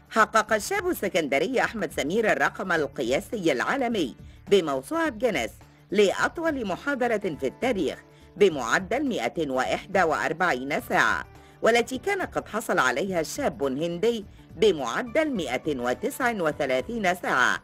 حقق الشاب السكندري أحمد سمير الرقم القياسي العالمي بموسوعة جينيس لأطول محاضرة في التاريخ بمعدل 141 ساعة والتي كان قد حصل عليها شاب هندي بمعدل 139 ساعة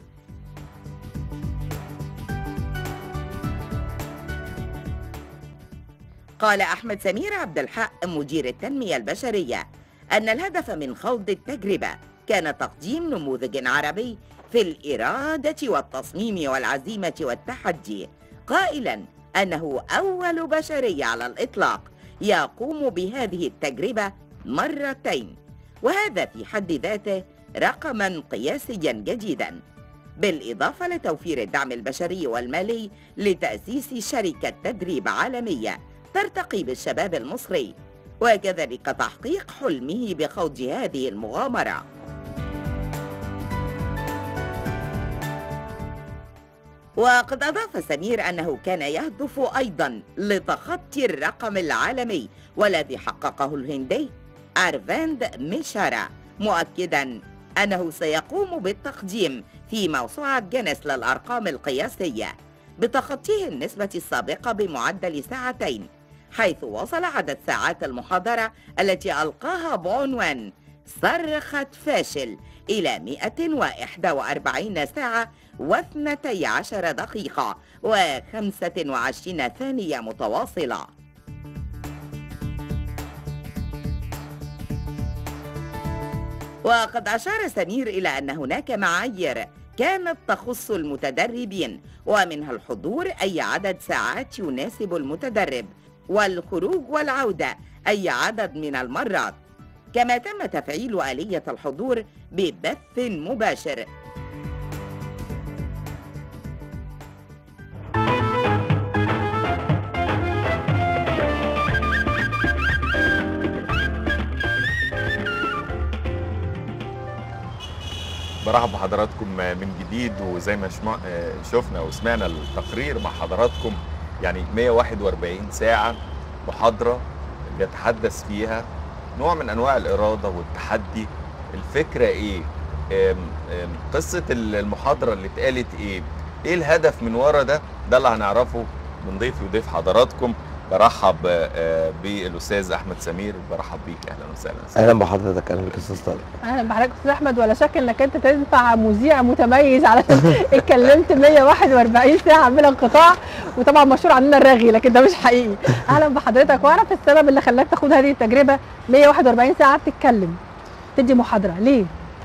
قال أحمد سمير عبد الحق مدير التنمية البشرية أن الهدف من خوض التجربة كان تقديم نموذج عربي في الإرادة والتصميم والعزيمة والتحدي قائلا أنه أول بشري على الإطلاق يقوم بهذه التجربة مرتين وهذا في حد ذاته رقما قياسيا جديدا بالإضافة لتوفير الدعم البشري والمالي لتأسيس شركة تدريب عالمية ترتقي بالشباب المصري وكذلك تحقيق حلمه بخوض هذه المغامره وقد أضاف سمير أنه كان يهدف أيضا لتخطي الرقم العالمي والذي حققه الهندي أرفاند ميشارا مؤكدا أنه سيقوم بالتقديم في موسوعة جينيس للأرقام القياسية بتخطيه النسبة السابقة بمعدل ساعتين حيث وصل عدد ساعات المحاضرة التي ألقاها بعنوان صرخة فاشل إلى 141 ساعة واثنتي عشر دقيقة وخمسة وعشرين ثانية متواصلة وقد أشار سمير إلى أن هناك معايير كانت تخص المتدربين ومنها الحضور أي عدد ساعات يناسب المتدرب والخروج والعودة أي عدد من المرات كما تم تفعيل آلية الحضور ببث مباشر برحب بحضراتكم من جديد وزي ما شما- شفنا وسمعنا التقرير مع حضراتكم يعني 141 ساعة محاضرة بيتحدث فيها نوع من أنواع الإرادة والتحدي الفكرة إيه؟ آم، آم، قصة المحاضرة اللي اتقالت إيه؟ إيه الهدف من ورا ده؟ ده اللي هنعرفه من ضيفي وضيف حضراتكم برحب آه، بالأستاذ أحمد سمير برحب بيك أهلا وسهلا اهلا بحضرتك اهلا بك يا استاذ طارق اهلا بحضرتك استاذ احمد ولا شك انك انت تنفع مذيع متميز علشان اتكلمت 141 ساعه بلا انقطاع وطبعا مشهور عننا الرغي لكن ده مش حقيقي اهلا بحضرتك واعرف السبب اللي خلاك تاخد هذه التجربه 141 ساعه بتتكلم تدي محاضره ليه؟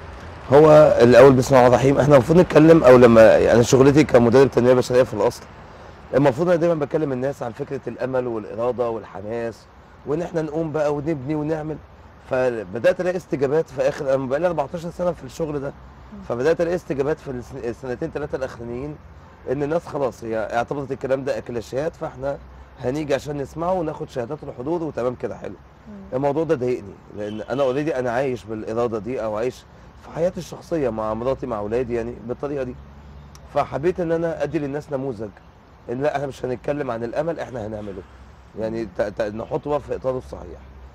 هو الاول بسم الله الرحمن الرحيم احنا المفروض نتكلم او لما انا شغلتي كمدرب تنميه بشريه في الاصل المفروض انا دايما بكلم الناس عن فكره الامل والاراده والحماس وان احنا نقوم بقى ونبني ونعمل فبدات الاقي استجابات في اخر انا بقى لي 14 سنه في الشغل ده فبدات الاقي استجابات في السن- السنتين ثلاثه الاخرانيين ان الناس خلاص هي اعتبرت الكلام ده اكلاشيات فاحنا هنيجي عشان نسمعه وناخد شهادات الحضور وتمام كده حلو الموضوع ده ضايقني لان انا اوريدي انا عايش بالاراده دي او عايش في حياتي الشخصيه مع مراتي مع اولادي يعني بالطريقه دي فحبيت ان انا ادي للناس نموذج ان لا احنا مش هنتكلم عن الامل احنا هنعمله يعني ت- ت- نحطه بقى في اطاره الصحيح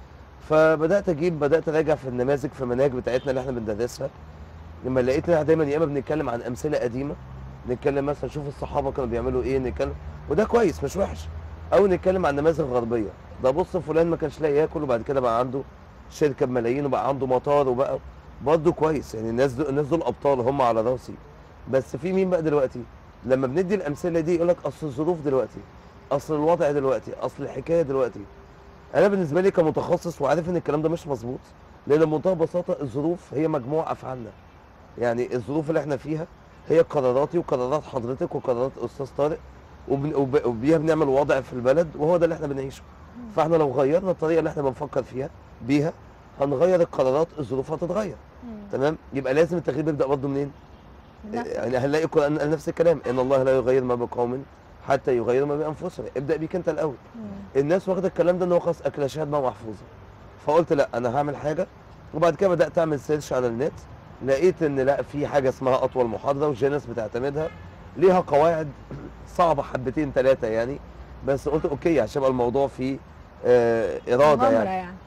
فبدات اجيب بدات اراجع في النماذج في المناهج بتاعتنا اللي احنا بندرسها لما لقيت ان احنا دايما يا اما بنتكلم عن امثله قديمه نتكلم مثلا شوف الصحابه كانوا بيعملوا ايه نتكلم وده كويس مش وحش او نتكلم عن نماذج غربيه ده بص فلان ما كانش لاقي ياكل وبعد كده بقى عنده شركه بملايين وبقى عنده مطار وبقى برضه كويس يعني الناس دول الناس دول ابطال هم على راسي بس في مين بقى دلوقتي لما بندي الامثله دي يقول لك اصل الظروف دلوقتي اصل الوضع دلوقتي اصل الحكايه دلوقتي انا بالنسبه لي كمتخصص وعارف ان الكلام ده مش مظبوط لان بمنتهى البساطه الظروف هي مجموع افعالنا يعني الظروف اللي احنا فيها هي قراراتي وقرارات حضرتك وقرارات استاذ طارق وبن- وب- وبيها بنعمل وضع في البلد وهو ده اللي احنا بنعيشه فاحنا لو غيرنا الطريقه اللي احنا بنفكر فيها بيها هنغير القرارات الظروف هتتغير تمام يبقى لازم التغيير بيبدا برضه منين يعني هنلاقي القران قال نفس الكلام ان الله لا يغير ما بقوم حتى يغيروا ما بانفسهم ابدا بيك انت الاول الناس واخده الكلام ده ان هو خلاص اكلاشات بقى محفوظه فقلت لا انا هعمل حاجه وبعد كده بدات اعمل سيرش على النت لقيت ان لا في حاجه اسمها اطول محاضره وجينيس بتعتمدها ليها قواعد صعبه حبتين ثلاثه يعني بس قلت اوكي عشان يبقى الموضوع فيه آه اراده مغامرة يعني يعني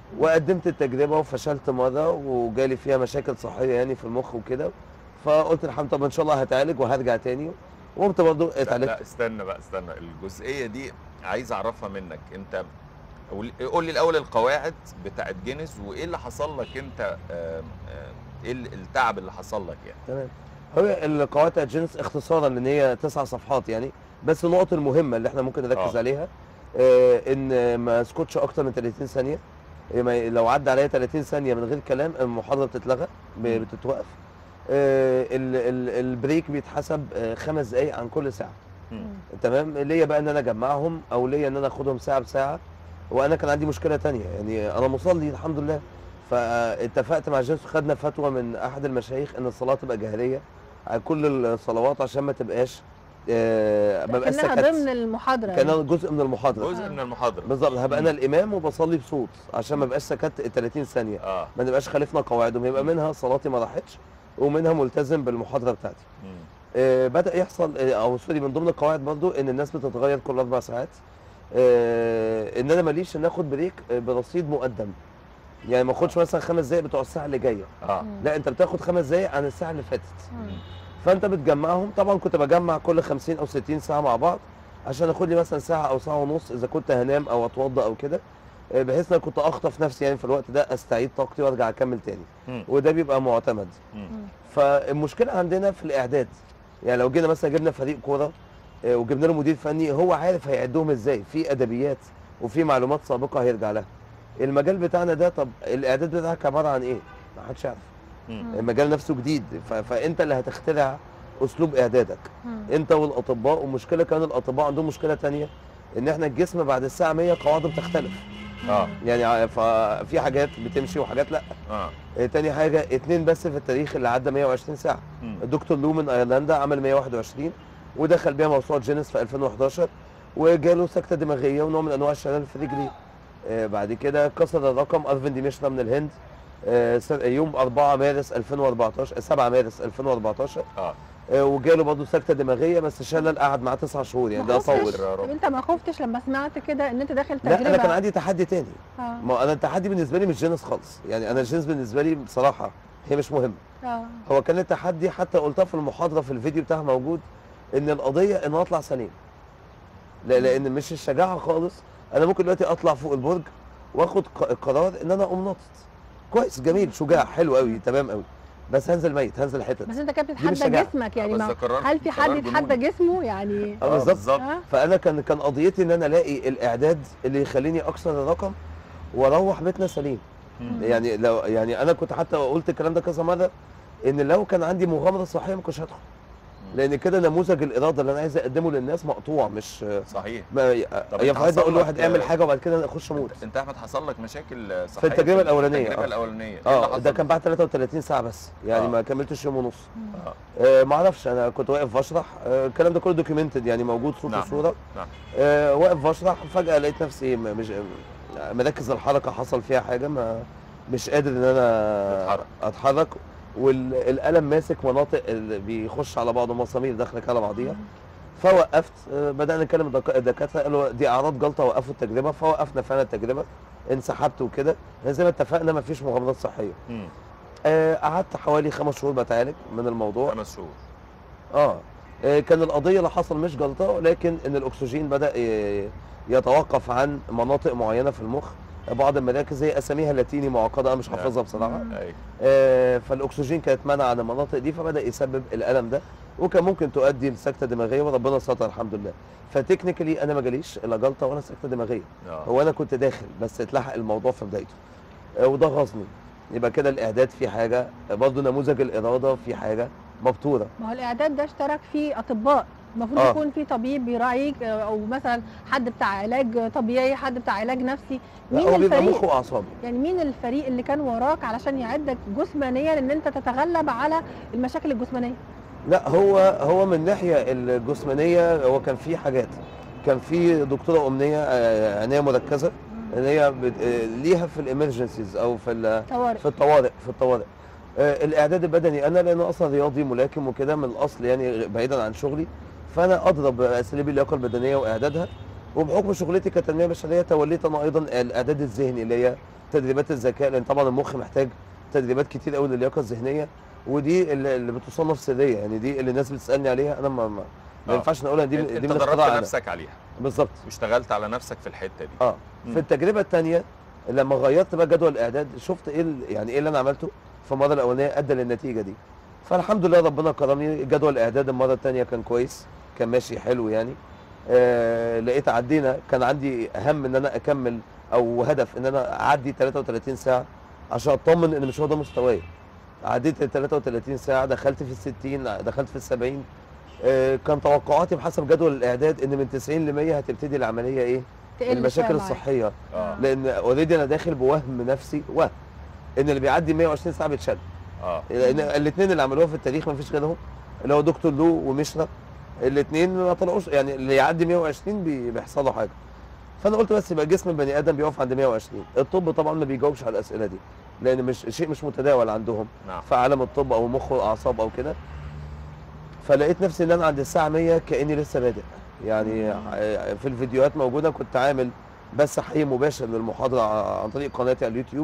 وقدمت التجربه وفشلت مره وجالي فيها مشاكل صحيه يعني في المخ وكده فقلت الحمد طب ان شاء الله هتعالج وهرجع تاني وقمت برضه لا, اتعالجت لا استنى بقى استنى الجزئيه دي عايز اعرفها منك انت قول- قول لي الاول القواعد بتاعت جينيس وايه اللي حصل لك انت آم، آم، ايه ال- التعب اللي حصل لك يعني تمام هو القواعد بتاعت جينيس اختصارا لان هي تسع صفحات يعني بس النقط المهمه اللي احنا ممكن نركز آه. عليها آه ان ما اسكتش اكتر من 30 ثانيه إيه ما- لو عدى عليا 30 ثانيه من غير كلام المحاضره بتتلغى ب- مم. بتتوقف آه ال ال البريك بيتحسب آه خمس دقائق عن كل ساعه مم. تمام ليا بقى ان انا اجمعهم او ليا ان انا اخدهم ساعه بساعه وانا كان عندي مشكله تانية يعني انا مصلي الحمد لله فاتفقت مع جيسوس خدنا فتوى من احد المشايخ ان الصلاه تبقى جاهريه على كل الصلوات عشان ما تبقاش آه ما بقاش كانها سكت ضمن المحاضره كان جزء من المحاضره جزء من المحاضره بالظبط هبقى انا الامام وبصلي بصوت عشان ما بقاش سكت 30 ثانيه اه ما نبقاش خالفنا قواعدهم يبقى منها صلاتي ما راحتش ومنها ملتزم بالمحاضره بتاعتي مم. آه، بدا يحصل آه، او سوري من ضمن القواعد برضو ان الناس بتتغير كل اربع ساعات آه، ان انا ماليش ان اخد بريك آه، برصيد مقدم يعني ما اخدش مثلا خمس دقايق بتوع الساعه اللي جايه اه لا انت بتاخد خمس دقايق عن الساعه اللي فاتت مم. فانت بتجمعهم طبعا كنت بجمع كل 50 او 60 ساعه مع بعض عشان اخد لي مثلا ساعه او ساعه ونص اذا كنت هنام او اتوضى او كده آه، بحيث ان انا كنت اخطف نفسي يعني في الوقت ده استعيد طاقتي وارجع اكمل تاني مم. وده بيبقى معتمد مم. فالمشكله عندنا في الاعداد يعني لو جينا مثلا جبنا فريق كوره آه، وجبنا له مدير فني هو عارف هيعدهم ازاي في ادبيات وفي معلومات سابقه هيرجع لها المجال بتاعنا ده طب الاعداد بتاعك عباره عن ايه ما حدش يعرف مم. المجال نفسه جديد ف... فانت اللي هتخترع اسلوب اعدادك انت والاطباء ومشكله كان الاطباء عندهم مشكله تانية ان احنا الجسم بعد الساعه 100 قواعده بتختلف اه يعني ع- ففي حاجات بتمشي وحاجات لا اه آه، تاني حاجه اتنين بس في التاريخ اللي عدى 120 ساعه مم. الدكتور لو من ايرلندا عمل 121 ودخل بيها موسوعه جينيس في 2011 وجاله سكته دماغيه ونوع من انواع الشلل في رجليه آه بعد كده كسر الرقم ارفين ديميشنا من الهند آه س- يوم 4 مارس 2014 7 مارس 2014 اه آه وجاله برضه سكته دماغيه بس شلل قعد معاه 9 شهور يعني ده ما خفتش؟ طول يا رب. طب انت ما خفتش لما سمعت كده ان انت داخل لا تجربه انا كان عندي تحدي تاني اه ما انا التحدي بالنسبه لي مش جينيس خالص يعني انا الجينيس بالنسبه لي بصراحه هي مش مهمه اه هو كان التحدي حتى قلتها في المحاضره في الفيديو بتاعها موجود ان القضيه ان أنا اطلع سليم لا لان مش الشجاعه خالص انا ممكن دلوقتي اطلع فوق البرج واخد ق- قرار ان انا اقوم ناطط كويس جميل شجاع حلو قوي تمام قوي بس هنزل ميت هنزل حتت بس انت كده مش بتتحدى شجاعة. جسمك يعني آه، بس ما ده قرار- هل في حد قرار يتحدى جنوني. جسمه يعني اه بالظبط اه فانا كان كان قضيتي ان انا الاقي الاعداد اللي يخليني اكسر الرقم واروح بيتنا سليم مم. يعني لو يعني انا كنت حتى قلت الكلام ده كذا مره ان لو كان عندي مغامره صحيه ما كنتش هدخل لان كده نموذج الاراده اللي انا عايز اقدمه للناس مقطوع مش صحيح ما طب يا انت فؤاد حصل اقول لواحد لك- اعمل حاجه وبعد كده اخش موت انت احمد حصل لك مشاكل صحيه التجربة الأولانية، التجربه اه. الاولانيه ايه اللي اه حصل؟ ده كان بعد 33 ساعه بس يعني اه. ما كملتش يوم ونص آه. آه ما اعرفش انا كنت واقف بشرح آه الكلام ده كله دوكيومنتد يعني موجود صوت نعم. وصوره نعم. آه واقف بشرح فجاه لقيت نفسي م- مش آه، مركز الحركه حصل فيها حاجه ما مش قادر ان انا تتحرك. اتحرك والالم ماسك مناطق اللي بيخش على بعضه مسامير داخله كده على بعضيها فوقفت آه، بدانا نكلم الدك- الدكاتره قالوا دي اعراض جلطه وقفوا التجربه فوقفنا فعلا التجربه انسحبت وكده زي ما اتفقنا ما فيش مغامرات صحيه مم. آه، قعدت حوالي خمس شهور بتعالج من الموضوع خمس شهور اه آه، كان القضيه اللي حصل مش جلطه لكن ان الاكسجين بدا ي- يتوقف عن مناطق معينه في المخ بعض المراكز هي اساميها لاتيني معقده انا مش نعم. حافظها بصراحه اي آه، فالاكسجين كانت منع عن المناطق دي فبدا يسبب الالم ده وكان ممكن تؤدي لسكته دماغيه وربنا ستر الحمد لله فتكنيكالي انا ما جاليش الا جلطه ولا سكته دماغيه اه هو انا كنت داخل بس اتلحق الموضوع في بدايته آه، وده غصني يبقى كده الاعداد في حاجه برضه نموذج الاراده في حاجه مبتوره ما هو الاعداد ده اشترك فيه اطباء المفروض آه. يكون في طبيب بيراعيك آه، او مثلا حد بتاع علاج طبيعي حد بتاع علاج نفسي لا مين هو بيبقى مخ الفريق واعصاب يعني مين الفريق اللي كان وراك علشان يعدك جسمانيا ان انت تتغلب على المشاكل الجسمانيه لا هو هو من الناحيه الجسمانيه هو كان في حاجات كان في دكتوره امنيه آه، عنايه مركزه اللي هي بت- آه، ليها في الامرجنسيز او في ال- طوارئ في الطوارئ في الطوارئ آه، الاعداد البدني انا لان اصلا رياضي ملاكم وكده من الاصل يعني بعيدا عن شغلي فانا اضرب اساليب اللياقه البدنيه واعدادها وبحكم شغلتي كتنميه بشريه توليت انا ايضا الاعداد الذهني اللي هي تدريبات الذكاء لان طبعا المخ محتاج تدريبات كتير قوي للياقه الذهنيه ودي اللي, اللي بتصنف سريه يعني دي اللي الناس بتسالني عليها انا ما ما, ما آه. ينفعش نقولها دي انت دي انت من دربت اختراع أنا. نفسك عليها بالظبط واشتغلت على نفسك في الحته دي اه مم. في التجربه الثانيه لما غيرت بقى جدول الاعداد شفت ايه ال- يعني ايه اللي انا عملته في المره الاولانيه ادى للنتيجه دي فالحمد لله ربنا كرمني جدول الاعداد المره الثانيه كان كويس كان ماشي حلو يعني آه لقيت عدينا كان عندي هم ان انا اكمل او هدف ان انا اعدي 33 ساعه عشان اطمن ان مش هو ده مستواي عديت ال 33 ساعه دخلت في ال 60 دخلت في ال 70 آه كان توقعاتي بحسب جدول الاعداد ان من 90 ل 100 هتبتدي العمليه ايه تقل المشاكل شوية معاك. الصحيه اه لان اوريدي انا داخل بوهم نفسي وهم ان اللي بيعدي 120 ساعه بيتشل اه لان الاثنين اللي عملوها في التاريخ ما فيش غيرهم اللي هو دكتور لو ومشرا الاثنين ما طلعوش يعني اللي يعدي 120 بي- بيحصل له حاجه فانا قلت بس يبقى جسم البني ادم بيقف عند 120 الطب طبعا ما بيجاوبش على الاسئله دي لان مش شيء مش متداول عندهم نعم في عالم الطب او المخ والاعصاب او كده فلقيت نفسي ان انا عند الساعه 100 كاني لسه بادئ يعني ع- في الفيديوهات موجوده كنت عامل بس حي مباشر للمحاضره ع- عن طريق قناتي على اليوتيوب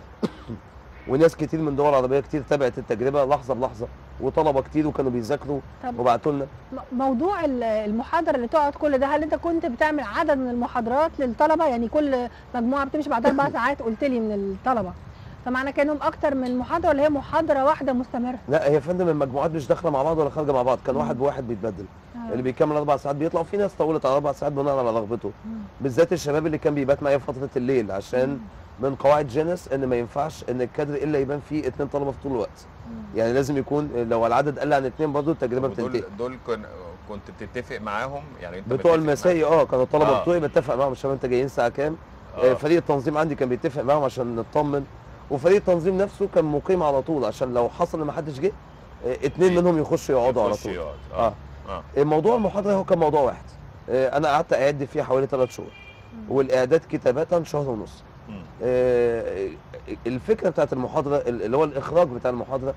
وناس كتير من دول عربيه كتير تابعت التجربه لحظه بلحظه وطلبه كتير وكانوا بيذاكروا طب وبعتوا لنا م- موضوع ال- المحاضره اللي تقعد كل ده هل انت كنت بتعمل عدد من المحاضرات للطلبه يعني كل مجموعه بتمشي بعد اربع ساعات قلت لي من الطلبه فمعنى كانهم اكتر من محاضره ولا هي محاضره واحده مستمره لا هي يا فندم المجموعات مش داخله مع بعض ولا خارجه مع بعض كان واحد بواحد بيتبدل آه. اللي بيكمل اربع ساعات بيطلع وفي ناس طولت على اربع ساعات بناء على رغبته مم. بالذات الشباب اللي كان بيبات معايا في فتره الليل عشان من قواعد جينيس ان ما ينفعش ان الكادر الا يبان فيه اتنين طلبه في طول الوقت مم. يعني لازم يكون لو العدد قل عن اتنين برضه التجربه ودول بتنتهي دول كن... كنت بتتفق معاهم يعني انت بتوع متفق المسائي اه كانوا الطلبه آه. بتوعي بتفق معاهم الشباب انت جايين الساعه كام معاهم؟ آه. فريق التنظيم عندي كان بيتفق معاهم عشان نطمن وفريق التنظيم نفسه كان مقيم على طول عشان لو حصل ان ما حدش جه آه، اتنين منهم يخشوا يقعدوا على يخش طول يقعد. اه اه موضوع المحاضره هو كان موضوع واحد آه، انا قعدت اعد فيه حوالي ثلاث شهور والاعداد كتابه شهر ونص مم. آه، الفكره بتاعت المحاضره اللي هو الاخراج بتاع المحاضره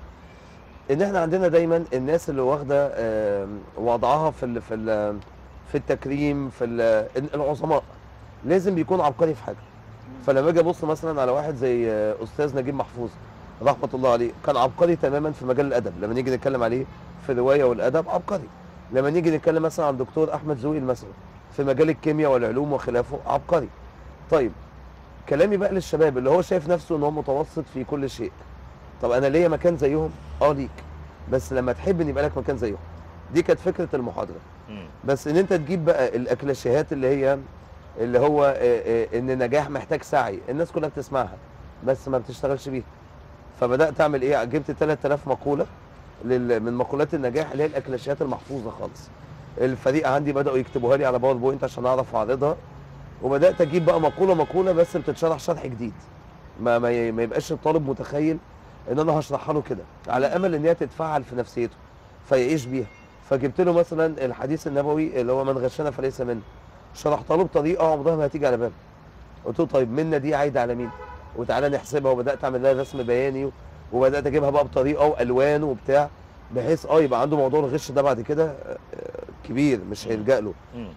ان احنا عندنا دايما الناس اللي واخده آه، وضعها في ال في ال في التكريم في ال- العظماء لازم بيكون عبقري في حاجه فلما اجي ابص مثلا على واحد زي آه، استاذ نجيب محفوظ رحمه الله عليه كان عبقري تماما في مجال الادب لما نيجي نتكلم عليه في الروايه والادب عبقري لما نيجي نتكلم مثلا عن دكتور احمد زويل مثلا في مجال الكيمياء والعلوم وخلافه عبقري طيب كلامي بقى للشباب اللي هو شايف نفسه ان هو متوسط في كل شيء طب انا ليا مكان زيهم اه ليك بس لما تحب ان يبقى لك مكان زيهم دي كانت فكره المحاضره مم. بس ان انت تجيب بقى الاكلاشيهات اللي هي اللي هو آه، آه، ان النجاح محتاج سعي الناس كلها بتسمعها بس ما بتشتغلش بيها فبدات اعمل ايه جبت 3000 مقوله لل- من مقولات النجاح اللي هي الاكلاشيهات المحفوظه خالص الفريق عندي بداوا يكتبوها لي على باوربوينت عشان اعرف اعرضها وبدات اجيب بقى مقوله مقوله بس بتتشرح شرح جديد ما ما, ي- ما يبقاش الطالب متخيل ان انا هشرحها له كده على امل ان هي تتفعل في نفسيته فيعيش بيها فجبت له مثلا الحديث النبوي اللي هو من غشنا فليس منه شرحتها له بطريقه عمرها ما هتيجي على باله قلت له طيب منا دي عايده على مين وتعالى نحسبها وبدات اعمل لها رسم بياني وبدات اجيبها بقى بطريقه والوان وبتاع بحيث اه يبقى عنده موضوع الغش ده بعد كده آه، آه، كبير مش هيلجا له مم.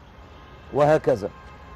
وهكذا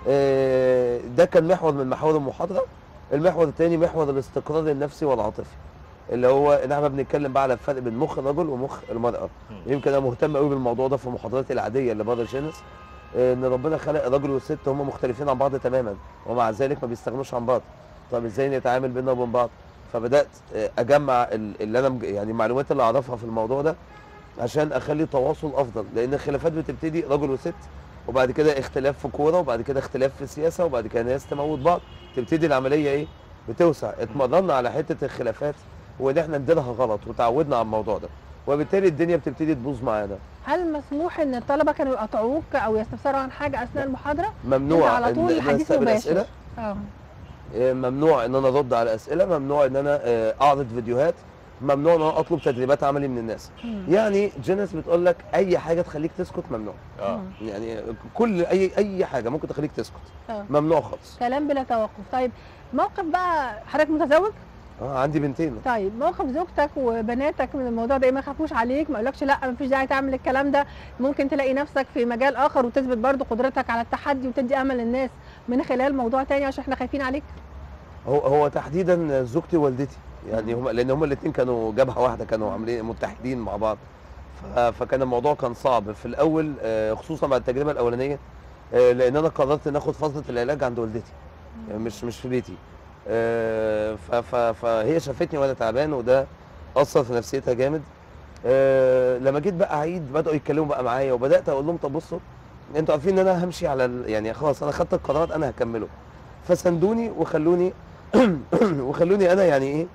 آه، ده كان محور من محاور المحاضره المحور الثاني محور الاستقرار النفسي والعاطفي اللي هو ان احنا بنتكلم بقى على الفرق بين مخ الرجل ومخ المراه مم. يمكن انا مهتم قوي بالموضوع ده في محاضراتي العاديه اللي بره جينيس آه، ان ربنا خلق الراجل والست هم مختلفين عن بعض تماما ومع ذلك ما بيستغنوش عن بعض طب ازاي نتعامل بينا وبين بعض فبدات آه، اجمع ال- اللي انا مج- يعني المعلومات اللي اعرفها في الموضوع ده عشان اخلي تواصل افضل لان الخلافات بتبتدي رجل وست وبعد كده اختلاف في كوره وبعد كده اختلاف في سياسه وبعد كده ناس تموت بعض تبتدي العمليه ايه بتوسع اتمرنا على حته الخلافات وان احنا نديرها غلط وتعودنا على الموضوع ده وبالتالي الدنيا بتبتدي تبوظ معانا هل مسموح ان الطلبه كانوا يقاطعوك او يستفسروا عن حاجه اثناء المحاضره ممنوع على ان طول إن أنا حديث استقبل مباشر. اسئله اه آه، ممنوع ان انا ارد على اسئله ممنوع ان انا آه، اعرض فيديوهات ممنوع ان انا اطلب تدريبات عملي من الناس مم. يعني جينيس بتقول لك اي حاجه تخليك تسكت ممنوع اه مم. يعني كل اي اي حاجه ممكن تخليك تسكت اه ممنوع خالص كلام بلا توقف طيب موقف بقى حضرتك متزوج اه عندي بنتين طيب موقف زوجتك وبناتك من الموضوع ده إيه؟ ما خافوش عليك ما قالكش لا مفيش داعي تعمل الكلام ده ممكن تلاقي نفسك في مجال اخر وتثبت برضو قدرتك على التحدي وتدي امل للناس من خلال موضوع تاني عشان احنا خايفين عليك هو هو تحديدا زوجتي ووالدتي يعني هم لان هم الاثنين كانوا جبهه واحده كانوا عاملين متحدين مع بعض ف- فكان الموضوع كان صعب في الاول آه، خصوصا بعد التجربه الاولانيه آه، لان انا قررت ان اخد فتره العلاج عند والدتي يعني مش مش في بيتي آه، ف- ف- فهي شافتني وانا تعبان وده اثر في نفسيتها جامد آه، لما جيت بقى اعيد بداوا يتكلموا بقى معايا وبدات اقول لهم طب بصوا انتوا عارفين ان انا همشي على ال... يعني خلاص انا خدت القرار انا هكمله فسندوني وخلوني وخلوني انا يعني ايه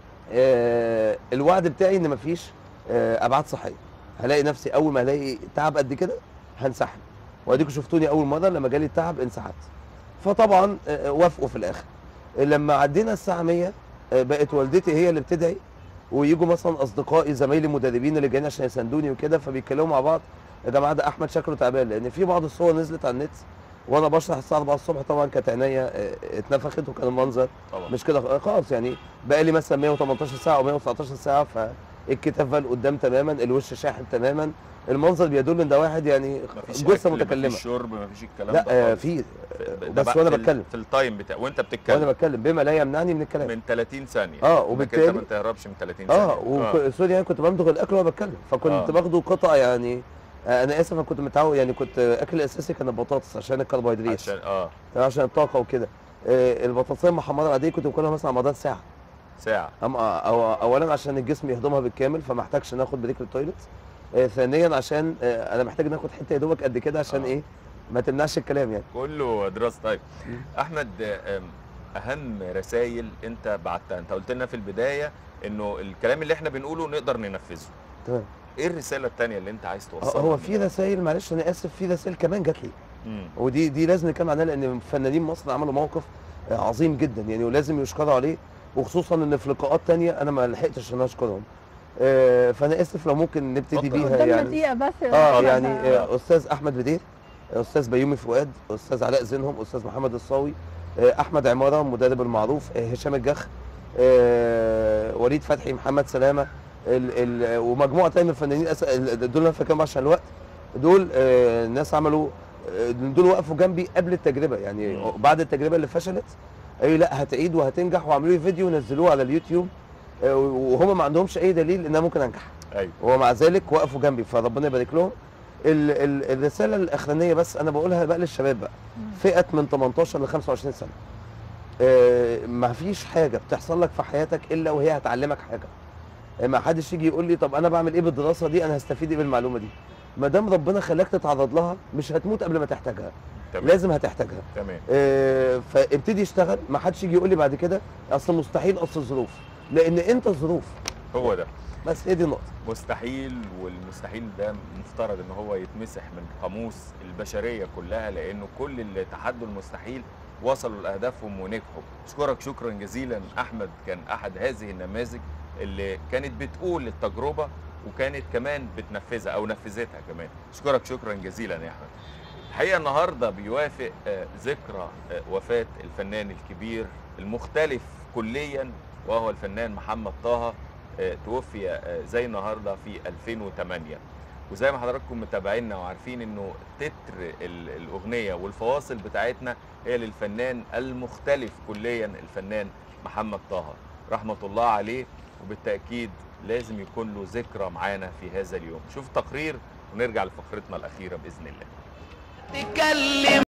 آه الوعد بتاعي ان مفيش آه ابعاد صحيه هلاقي نفسي اول ما الاقي تعب قد كده هنسحب واديكم شفتوني اول مره لما جالي التعب انسحبت فطبعا آه وافقوا في الاخر لما عدينا الساعه 100 آه بقت والدتي هي اللي بتدعي ويجوا مثلا اصدقائي زمايلي المدربين اللي جايين عشان يساندوني وكده فبيتكلموا مع بعض يا جماعه ده احمد شكله تعبان لان في بعض الصور نزلت على النت وانا بشرح الساعه 4 الصبح طبعا كانت عينيا آه، اتنفخت وكان المنظر طبعا مش كده خالص يعني بقى لي مثلا 118 ساعه او 119 ساعه فالكتاف بقى لقدام تماما الوش شاحب تماما المنظر بيدل ان ده واحد يعني مفيش جثه أكل، متكلمه مفيش شرب مفيش الكلام لا ده آه، خالص. في ده بس بقى وانا في ال- بتكلم في التايم بتاع وانت وانا بتتكلم بتكلم بما لا يمنعني من الكلام من 30 ثانيه اه انك انت وبالتالي ما تهربش من 30 ثانيه اه وسوري يعني كنت بمضغ الاكل وانا بتكلم فكنت آه. باخده قطع يعني آه، انا اسف انا كنت متعود يعني كنت آه، اكل الاساسي كان البطاطس عشان الكربوهيدرات عشان اه تمام، عشان الطاقه وكده آه، البطاطسيه المحمره العاديه كنت باكلها مثلا على مدار ساعه ساعه أما أو اولا عشان الجسم يهضمها بالكامل فما احتاجش ناخد بريك للتويلت آه ثانيا عشان آه انا محتاج ناخد حته يا دوبك قد كده عشان آه. ايه ما تمنعش الكلام يعني كله دراسه طيب مم. احمد آم، اهم رسائل انت بعتها انت قلت لنا في البدايه انه الكلام اللي احنا بنقوله نقدر ننفذه تمام ايه الرساله الثانيه اللي انت عايز آه، توصلها هو من في ده؟ رسائل معلش انا اسف في رسائل كمان جات لي مم. ودي دي لازم نتكلم عنها لان فنانين مصر عملوا موقف آه، عظيم جدا يعني ولازم يشكروا عليه وخصوصا ان في لقاءات تانية انا ما لحقتش ان أنا اشكرهم آه، فانا اسف لو ممكن نبتدي اتفضل. بيها قدامنا يعني دقيقه بس اه عشان- يعني آه، استاذ احمد بدير استاذ بيومي فؤاد استاذ علاء زينهم استاذ محمد الصاوي آه، احمد عماره المدرب المعروف آه، هشام الجخ آه، وليد فتحي محمد سلامه ال ال ومجموعه تانية من الفنانين أس- ال- دول انا فاكرهم عشان الوقت دول آه، ناس عملوا آه، دول وقفوا جنبي قبل التجربه يعني مم. بعد التجربه اللي فشلت قالوا لي لا هتعيد وهتنجح وعملوا لي فيديو ونزلوه على اليوتيوب آه، وهم ما عندهمش اي دليل ان انا ممكن انجح ايوه ومع ذلك وقفوا جنبي فربنا يبارك لهم ال ال الرساله الاخرانيه بس انا بقولها بقى للشباب بقى فئه من 18 ل 25 سنه آه ما فيش حاجه بتحصل لك في حياتك الا وهي هتعلمك حاجه آه، ما حدش يجي يقول لي طب انا بعمل ايه بالدراسه دي انا هستفيد ايه بالمعلومه دي ما دام ربنا خلاك تتعرض لها مش هتموت قبل ما تحتاجها تمام لازم هتحتاجها تمام آه، فابتدي اشتغل ما حدش يجي يقول لي بعد كده اصل مستحيل اصل الظروف لان انت الظروف هو ده بس هي دي النقطه مستحيل والمستحيل ده مفترض ان هو يتمسح من قاموس البشريه كلها لانه كل اللي تحدوا المستحيل وصلوا لاهدافهم ونجحوا اشكرك شكرا جزيلا احمد كان احد هذه النماذج اللي كانت بتقول التجربه وكانت كمان بتنفذها او نفذتها كمان اشكرك شكرا جزيلا يا احمد الحقيقه النهارده بيوافق آه، ذكرى آه، وفاه الفنان الكبير المختلف كليا وهو الفنان محمد طه آه، توفي آه، زي النهارده في 2008 وزي ما حضراتكم متابعينا وعارفين انه تتر ال- الاغنيه والفواصل بتاعتنا هي للفنان المختلف كليا الفنان محمد طه رحمه الله عليه وبالتاكيد لازم يكون له ذكرى معانا في هذا اليوم شوف تقرير ونرجع لفقرتنا الاخيره باذن الله تتكلم